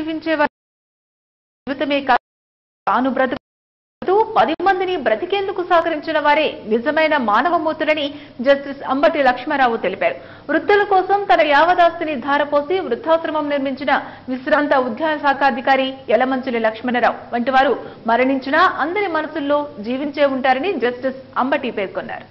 జీవించే వారి జీవితమే కాదు తాను బ్రతుకుతూ పది మందిని బ్రతికేందుకు సహకరించిన వారే నిజమైన మానవమూర్తులని జస్టిస్ అంబటి లక్ష్మారావు తెలిపారు వృద్ధుల కోసం తన యావదాస్తిని ధారపోసి వృద్ధాశ్రమం నిర్మించిన విశ్రాంత ఉద్యాన శాఖ అధికారి యలమంచులి లక్ష్మణరావు వంటి వారు మరణించినా అందరి మనసుల్లో జీవించే ఉంటారని జస్టిస్ అంబటి పేర్కొన్నారు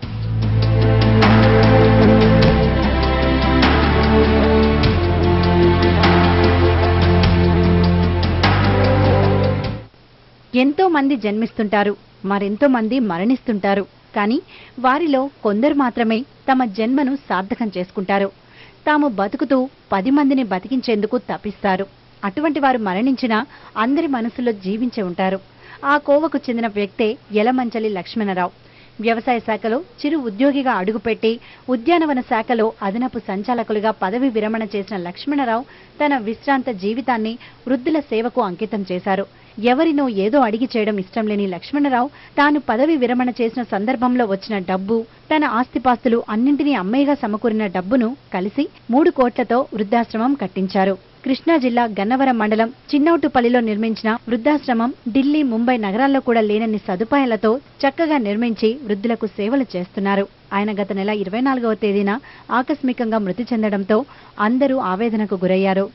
ఎంతో మంది జన్మిస్తుంటారు మరెంతో మంది మరణిస్తుంటారు కానీ వారిలో కొందరు మాత్రమే తమ జన్మను సార్థకం చేసుకుంటారు తాము బతుకుతూ పది మందిని బతికించేందుకు తప్పిస్తారు అటువంటి వారు మరణించినా అందరి మనసులో జీవించే ఉంటారు ఆ కోవకు చెందిన వ్యక్తే యలమంచలి లక్ష్మణరావు వ్యవసాయ శాఖలో చిరు ఉద్యోగిగా అడుగుపెట్టి ఉద్యానవన శాఖలో అదనపు సంచాలకులుగా పదవి విరమణ చేసిన లక్ష్మణరావు తన విశ్రాంత జీవితాన్ని వృద్ధుల సేవకు అంకితం చేశారు ఎవరినో ఏదో అడిగి చేయడం ఇష్టం లేని లక్ష్మణరావు తాను పదవి విరమణ చేసిన సందర్భంలో వచ్చిన డబ్బు తన ఆస్తిపాస్తులు అన్నింటినీ అమ్మేగా సమకూరిన డబ్బును కలిసి మూడు కోట్లతో వృద్ధాశ్రమం కట్టించారు కృష్ణా జిల్లా గన్నవరం మండలం చిన్నౌటుపల్లిలో నిర్మించిన వృద్ధాశ్రమం ఢిల్లీ ముంబై నగరాల్లో కూడా లేనన్ని సదుపాయాలతో చక్కగా నిర్మించి వృద్ధులకు సేవలు చేస్తున్నారు ఆయన గత నెల ఇరవై నాలుగవ తేదీన ఆకస్మికంగా మృతి చెందడంతో అందరూ ఆవేదనకు గురయ్యారు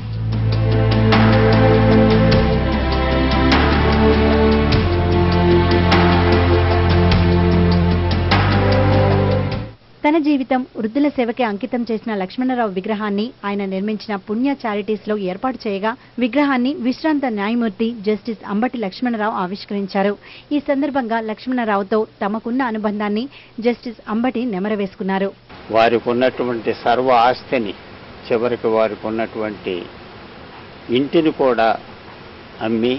తన జీవితం వృద్ధుల సేవకే అంకితం చేసిన లక్ష్మణరావు విగ్రహాన్ని ఆయన నిర్మించిన పుణ్య చారిటీస్ లో ఏర్పాటు చేయగా విగ్రహాన్ని విశ్రాంత న్యాయమూర్తి జస్టిస్ అంబటి లక్ష్మణరావు ఆవిష్కరించారు ఈ సందర్భంగా లక్ష్మణరావుతో తమకున్న అనుబంధాన్ని జస్టిస్ అంబటి నెమరవేసుకున్నారు వారికి ఉన్నటువంటి సర్వ ఆస్తిని చివరికి వారికి ఉన్నటువంటి ఇంటిని కూడా అమ్మి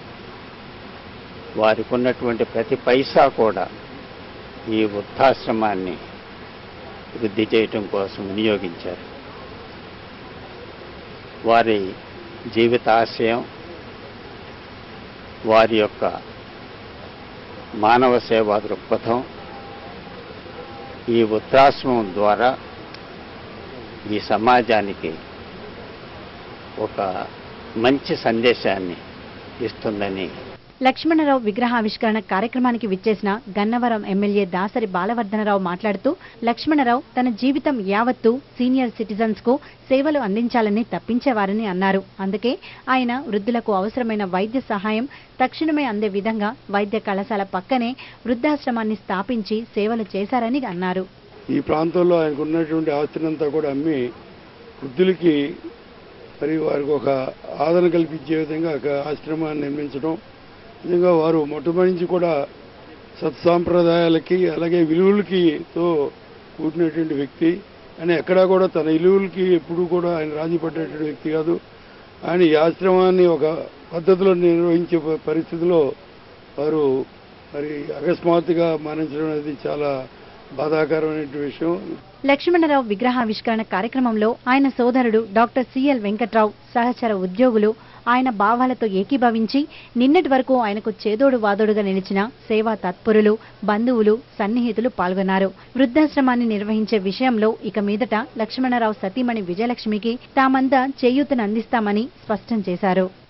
వారికి ఉన్నటువంటి ప్రతి పైసా కూడా ఈ వృద్ధాశ్రమాన్ని వృద్ధి చేయటం కోసం వినియోగించారు వారి జీవితాశయం వారి యొక్క మానవ సేవా దృక్పథం ఈ వృద్ధాశ్రమం ద్వారా ఈ సమాజానికి ఒక మంచి సందేశాన్ని ఇస్తుందని లక్ష్మణరావు విగ్రహావిష్కరణ కార్యక్రమానికి విచ్చేసిన గన్నవరం ఎమ్మెల్యే దాసరి బాలవర్ధనరావు మాట్లాడుతూ లక్ష్మణరావు తన జీవితం యావత్తు సీనియర్ సిటిజన్స్ కు సేవలు అందించాలని తప్పించేవారని అన్నారు అందుకే ఆయన వృద్ధులకు అవసరమైన వైద్య సహాయం తక్షణమే అందే విధంగా వైద్య కళాశాల పక్కనే వృద్ధాశ్రమాన్ని స్థాపించి సేవలు చేశారని అన్నారు ఈ ప్రాంతంలో ఆయనకు ఉన్నటువంటి ఆస్తినంతా కూడా అమ్మి వృద్ధులకి మరి వారికి ఒక ఆదరణ కల్పించే విధంగా ఒక ఆశ్రమాన్ని నిర్మించడం నిజంగా వారు మొట్టమొదటి నుంచి కూడా సత్సాంప్రదాయాలకి అలాగే విలువలకి తో కూడినటువంటి వ్యక్తి అని ఎక్కడా కూడా తన విలువలకి ఎప్పుడూ కూడా ఆయన రాజీ పడ్డటువంటి వ్యక్తి కాదు ఆయన ఈ ఆశ్రమాన్ని ఒక పద్ధతిలో నిర్వహించే ప- పరిస్థితిలో వారు మరి అకస్మాత్తుగా మరణించడం అనేది చాలా బాధాకరమైన విషయం లక్ష్మణరావు విగ్రహావిష్కరణ కార్యక్రమంలో ఆయన సోదరుడు డాక్టర్ సిఎల్ వెంకట్రావు సహచర ఉద్యోగులు ఆయన భావాలతో ఏకీభవించి నిన్నటి వరకు ఆయనకు చేదోడు వాదోడుగా నిలిచిన సేవా తత్పరులు బంధువులు సన్నిహితులు పాల్గొన్నారు వృద్ధాశ్రమాన్ని నిర్వహించే విషయంలో ఇక మీదట లక్ష్మణరావు సతీమణి విజయలక్ష్మికి తామంతా చేయూతను అందిస్తామని స్పష్టం చేశారు